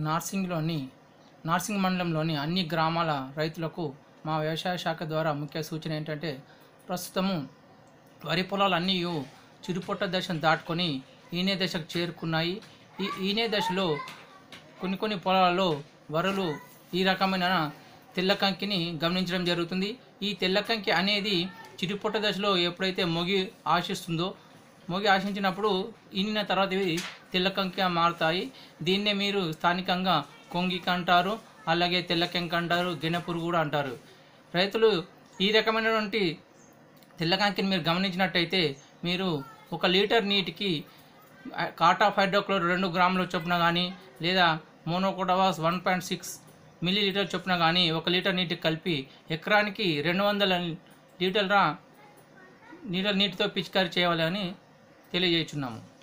నార్సింగ్లోని నార్సింగ్ మండలంలోని అన్ని గ్రామాల రైతులకు మా వ్యవసాయ శాఖ ద్వారా ముఖ్య సూచన ఏంటంటే ప్రస్తుతము వరి పొలాలు అన్నీ చిరుపొట్ట దశను దాటుకొని ఈనే దశకు చేరుకున్నాయి ఈ ఈనే దశలో కొన్ని కొన్ని పొలాలలో వరలు ఈ రకమైన తెల్లకంకిని గమనించడం జరుగుతుంది ఈ తెల్లకంకి అనేది చిరుపొట్ట దశలో ఎప్పుడైతే మొగి ఆశిస్తుందో మొగి ఆశించినప్పుడు ఈనిన తర్వాత ఇవి తెల్లకంకిగా మారుతాయి దీన్నే మీరు స్థానికంగా కొంగిక అంటారు అలాగే తెల్లకంక అంటారు గెనపురుగు కూడా అంటారు రైతులు ఈ రకమైనటువంటి తెల్లకంకిని మీరు గమనించినట్టయితే మీరు ఒక లీటర్ నీటికి ఆ, కాటా హైడ్రోక్లోర్ రెండు గ్రాముల చొప్పున కానీ లేదా మోనోకోటవాస్ one point six millilitre చొప్పున కానీ ఒక లీటర్ నీటికి కలిపి ఎకరానికి రెండు వందల లీటర్ల నీళ్ళ నీటితో పిచికారీ చేయాలని తెలియజేస్తున్నాము